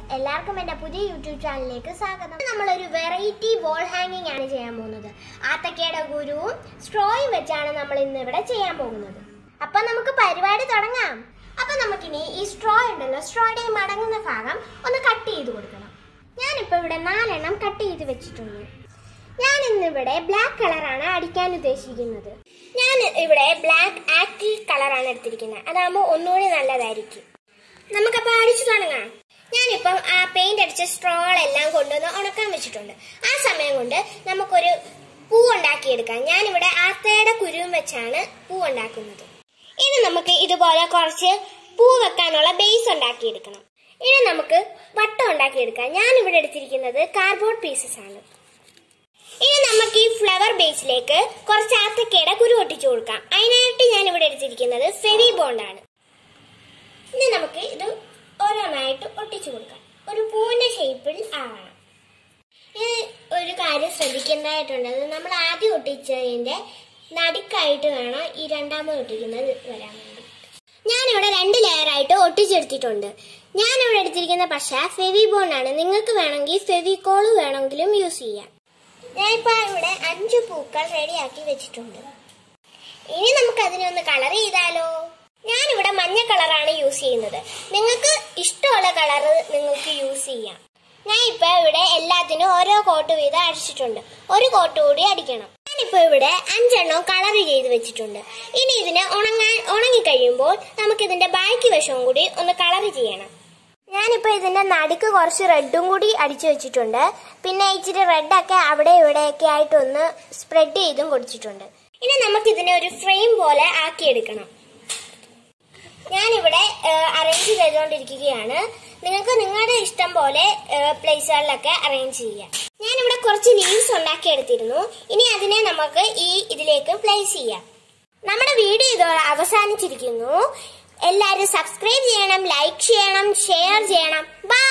എല്ലാവർക്കും എൻ്റെ പുതിയ യൂട്യൂബ് ചാനലിലേക്ക് സ്വാഗതം നമ്മളൊരു വെറൈറ്റി വോൾ ഹാങ്ങിങ് ആണ് ചെയ്യാൻ പോകുന്നത് ആത്തക്കയുടെ ഗുരുവും സ്ട്രോയും വെച്ചാണ് നമ്മൾ ഇന്ന് ഇവിടെ ചെയ്യാൻ പോകുന്നത് അപ്പൊ നമുക്ക് പരിപാടി തുടങ്ങാം അപ്പൊ നമുക്കിനി ഈ സ്ട്രോ ഉണ്ടല്ലോ സ്ട്രോയുടെ ഈ മടങ്ങുന്ന ഭാഗം ഒന്ന് കട്ട് ചെയ്ത് കൊടുക്കണം ഞാനിപ്പോ ഇവിടെ നാലെണ്ണം കട്ട് ചെയ്ത് വെച്ചിട്ടുണ്ട് ഞാൻ ഇന്നിവിടെ ബ്ലാക്ക് കളറാണ് അടിക്കാൻ ഉദ്ദേശിക്കുന്നത് ഞാൻ ഇവിടെ ബ്ലാക്ക് ആക്രിൽ കളറാണ് എടുത്തിരിക്കുന്നത് അതാകുമ്പോൾ ഒന്നുകൂടി നല്ലതായിരിക്കും നമുക്കപ്പോൾ അടിച്ചു തുടങ്ങാം ഞാനിപ്പം ആ പെയിന്റ് അടിച്ച സ്ട്രോളെല്ലാം കൊണ്ടുവന്ന് ഉണക്കാൻ വെച്ചിട്ടുണ്ട് ആ സമയം കൊണ്ട് നമുക്കൊരു പൂ ഉണ്ടാക്കിയെടുക്കാം ഞാനിവിടെ ആത്തയുടെ കുരുവും വെച്ചാണ് പൂ ഉണ്ടാക്കുന്നത് ഇനി നമുക്ക് ഇതുപോലെ കുറച്ച് പൂ വെക്കാനുള്ള ബേസ് ഉണ്ടാക്കിയെടുക്കണം ഇനി നമുക്ക് വട്ടം ഉണ്ടാക്കിയെടുക്കാം ഞാനിവിടെ എടുത്തിരിക്കുന്നത് കാർഡ്ബോർഡ് പീസസ് ആണ് ഇനി നമുക്ക് ഈ ഫ്ലവർ ബേസിലേക്ക് കുറച്ച് ആത്തക്കയുടെ കുരു ഒട്ടിച്ചു കൊടുക്കാം അതിനായിട്ട് ഞാൻ ഇവിടെ എടുത്തിരിക്കുന്നത് ഫെവി ബോണ്ടാണ് ഇനി നമുക്ക് ഇത് ഓരോന്നായിട്ട് ഒട്ടിച്ചു കൊടുക്കാം ഒരു പൂവിന്റെ ഷേപ്പിൽ ആവണം ഇനി ഒരു കാര്യം ശ്രദ്ധിക്കേണ്ടതായിട്ടുണ്ട് നമ്മൾ ആദ്യം ഒട്ടിച്ചതിന്റെ നടുക്കായിട്ട് വേണം ഈ രണ്ടാമത് ഒട്ടിക്കുന്നത് വരാൻ വേണ്ടി ഞാനിവിടെ രണ്ട് ലെയർ ആയിട്ട് ഒട്ടിച്ചെടുത്തിട്ടുണ്ട് ഞാനിവിടെ എടുത്തിരിക്കുന്ന പക്ഷ ഫെവി ബോണ്ട് ആണ് നിങ്ങൾക്ക് വേണമെങ്കിൽ ഫെവിക്കോള് വേണമെങ്കിലും യൂസ് ചെയ്യാം ഞാനിപ്പോ ഇവിടെ അഞ്ച് പൂക്കൾ റെഡിയാക്കി വെച്ചിട്ടുണ്ട് ഇനി നമുക്ക് അതിനെ ഒന്ന് കളർ ചെയ്താലോ ഞാനിവിടെ മഞ്ഞ കളറാണ് യൂസ് ചെയ്യുന്നത് നിങ്ങൾക്ക് ഇഷ്ടമുള്ള കളർ നിങ്ങൾക്ക് യൂസ് ചെയ്യാം ഞാൻ ഇപ്പൊ ഇവിടെ എല്ലാത്തിനും ഓരോ കോട്ട് വീതം അടിച്ചിട്ടുണ്ട് ഒരു കോട്ട് കൂടി അടിക്കണം ഞാനിപ്പോ ഇവിടെ അഞ്ചെണ്ണം കളർ ചെയ്ത് വെച്ചിട്ടുണ്ട് ഇനി ഇതിനെ ഉണങ്ങാൻ ഉണങ്ങി കഴിയുമ്പോൾ നമുക്ക് ഇതിന്റെ ബാക്കി വശവും കൂടി ഒന്ന് കളർ ചെയ്യണം ഞാനിപ്പോ ഇതിന്റെ നടുക്ക് കുറച്ച് റെഡും കൂടി അടിച്ചു വെച്ചിട്ടുണ്ട് പിന്നെ ഇച്ചിരി റെഡൊക്കെ അവിടെ ഇവിടെയൊക്കെ ആയിട്ടൊന്ന് സ്പ്രെഡ് ചെയ്തും കൊടുത്തിട്ടുണ്ട് ഇനി നമുക്ക് ഇതിനെ ഒരു ഫ്രെയിം പോലെ ആക്കിയെടുക്കണം ഞാനിവിടെ അറേഞ്ച് ചെയ്തുകൊണ്ടിരിക്കുകയാണ് നിങ്ങൾക്ക് നിങ്ങളുടെ ഇഷ്ടം പോലെ പ്ലേസുകളിലൊക്കെ അറേഞ്ച് ചെയ്യാം ഞാനിവിടെ കുറച്ച് ലീവ്സ് ഉണ്ടാക്കിയെടുത്തിരുന്നു ഇനി അതിനെ നമുക്ക് ഈ ഇതിലേക്ക് പ്ലേസ് ചെയ്യാം നമ്മുടെ വീഡിയോ ഇതോടെ അവസാനിച്ചിരിക്കുന്നു എല്ലാവരും സബ്സ്ക്രൈബ് ചെയ്യണം ലൈക്ക് ചെയ്യണം ഷെയർ ചെയ്യണം ബൈ